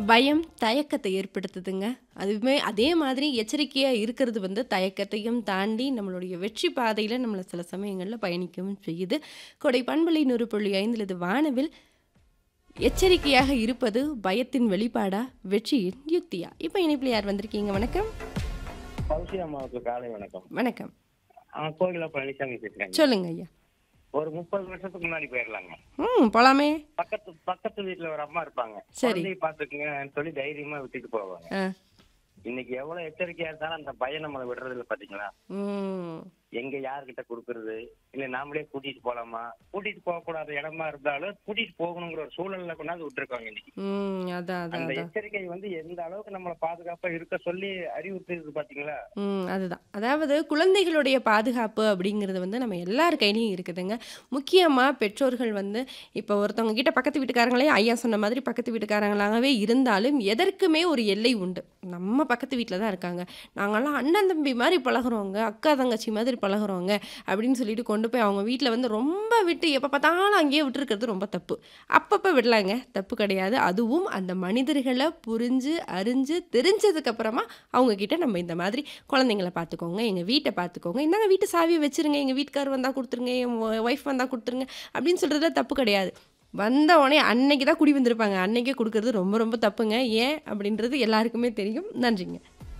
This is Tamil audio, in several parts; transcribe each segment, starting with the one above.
பயம் தயக்கத்தை ஏற்படுத்துதுங்க. அதுவுமே அதே மாதிரி எச்சரிக்கையா இருக்கிறது வந்து தயக்கத்தையும் தாண்டி நம்மளுடைய வெற்றி பாதையில நம்மள சில சமயங்கள்ல பயணிக்கவும் செய்யுது. கொடை பண்பலை 100.5 இது வானவில். எச்சரிக்கையாக இருப்பது பயத்தின் வெளிப்பாடா? வெற்றியின் யுக்தியா? இப்ப இணைப்பில யார் வந்திருக்கீங்க? வணக்கம். கௌசி அம்மாவுக்கு காலை வணக்கம் வணக்கம். ஆ, கோகிலா பழனிசாமி பேசுறேங்க சொல்லுங்க ஐயா. ஒரு முப்பது வருஷத்துக்கு முன்னாடி போயிடலாங்க ம் போலாமே. பக்கத்து பக்கத்து வீட்டுல ஒரு அம்மா இருப்பாங்க சரி. குழந்தைய பாத்துக்குங்கன்னு சொல்லி தைரியமா விட்டுட்டு போவாங்க ஆ. இன்னைக்கு எவ்வளவு எச்சரிக்கையா இருந்தாலும் அந்த பயம் நம்மளை விடுறது இல்ல பாத்தீங்களா ம். எங்க யார்கிட்ட கொடுக்கறது இல்ல நாமளே கூட்டிட்டு போலாமா கூட்டிட்டு போக கூடாத இடமா இருந்தாலும் கூட்டிட்டு போகணுங்கிற ஒரு சூழல்ல கொண்டாந்து விட்டுருக்காங்க இன்னைக்கு ம் அதான் அதான் அந்த அதான். எச்சரிக்கை வந்து எந்த அளவுக்கு நம்மள பாதுகாப்பா இருக்க சொல்லி அறிவுறுத்துது பாத்தீங்களா ம் அதுதான் அதாவது குழந்தைகளுடைய பாதுகாப்பு அப்படிங்கிறது வந்து நம்ம எல்லார் கையிலையும் இருக்குதுங்க முக்கியமாக பெற்றோர்கள் வந்து இப்போ ஒருத்தவங்க கிட்ட பக்கத்து வீட்டுக்காரங்களே ஐயா சொன்ன மாதிரி பக்கத்து வீட்டுக்காரங்களாகவே இருந்தாலும் எதற்குமே ஒரு எல்லை உண்டு நம்ம பக்கத்து வீட்டில் தான் இருக்காங்க நாங்கள்லாம் அண்ணன் தம்பி மாதிரி பழகுறோங்க அக்கா தங்கச்சி மாதிரி பழகுறோங்க அப்படின்னு சொல்லிட்டு கொண்டு போய் அவங்க வீட்டில் வந்து ரொம்ப விட்டு எப்போ பார்த்தாலும் அங்கேயே விட்டுருக்கிறது ரொம்ப தப்பு அப்பப்போ விடலாங்க தப்பு கிடையாது அதுவும் அந்த மனிதர்களை புரிஞ்சு அறிஞ்சு தெரிஞ்சதுக்கப்புறமா அவங்க கிட்ட நம்ம இந்த மாதிரி குழந்தைங்கள பார்த்துக்கோங்க எங்கள் வீட்டை பார்த்துக்கோங்க இந்தாங்க வீட்டு சாவியை வச்சிருங்க எங்கள் வீட்டுக்கார் வந்தால் கொடுத்துருங்க என் ஒய்ஃப் வந்தால் கொடுத்துருங்க அப்படின்னு சொல்கிறதுல தப்பு கிடையாது வந்த உடனே அன்னைக்கு தான் குடி வந்திருப்பாங்க அன்னைக்கே கொடுக்கறது ரொம்ப ரொம்ப தப்புங்க ஏன் அப்படின்றது எல்லாருக்குமே தெரியும் நன்றிங்க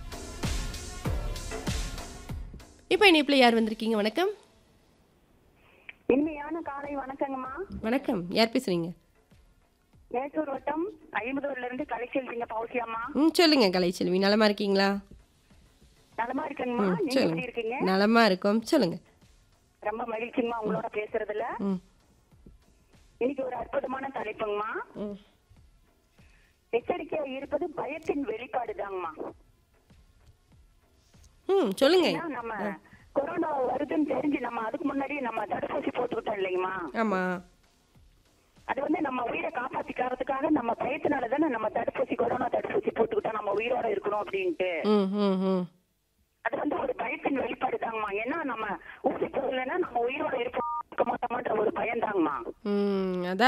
இப்போ இணைப்பில் யார் வந்திருக்கீங்க வணக்கம் இனிமையான காலை வணக்கங்கம்மா வணக்கம் யார் பேசுறீங்க மேட்டூர் வட்டம் ஐம்பதூர்ல இருந்து கலைச்செல்விங்க பௌசியம்மா ம் சொல்லுங்க கலைச்செல்வி நலமா இருக்கீங்களா நலமா இருக்கேங்கம்மா ம் நீங்க எப்படி சொல்லுங்க இருக்கீங்க நலமா இருக்கோம் சொல்லுங்க ரொம்ப மகிழ்ச்சிங்கம்மா உங்களோட பேசுறதுல ம் இன்னைக்கு ஒரு அற்புதமான தலைப்புங்கம்மா ம் எச்சரிக்கையா இருப்பது பயத்தின் வெளிப்பாடுதாங்கம்மா ம் சொல்லுங்க ஏன்னா நம்ம கொரோனா வருதுன்னு தெரிஞ்சு நம்ம அதுக்கு முன்னாடி நம்ம தடுப்பூசி போட்டுக்கிட்டோம் இல்லைங்கம்மா ஆமாம் அது வந்து நம்ம உயிரை காப்பாத்திக்கிறதுக்காக நம்ம பயத்தினால தானே நம்ம தடுப்பூசி கொரோனா தடுப்பூசி போட்டுக்கிட்டோம் நம்ம உயிரோட இருக்கணும் அப்படின்ட்டு ம் ம் ம் அது வந்து ஒரு பயத்தின் வெளிப்பாடு தாங்கம்மா ஏன்னா நம்ம ஊசி போடலைன்னா நம்ம உயிரோட இருப்போம் இருக்க மாட்டோமான்ற ஒரு பயம் தாங்கம்மா ம் அதான்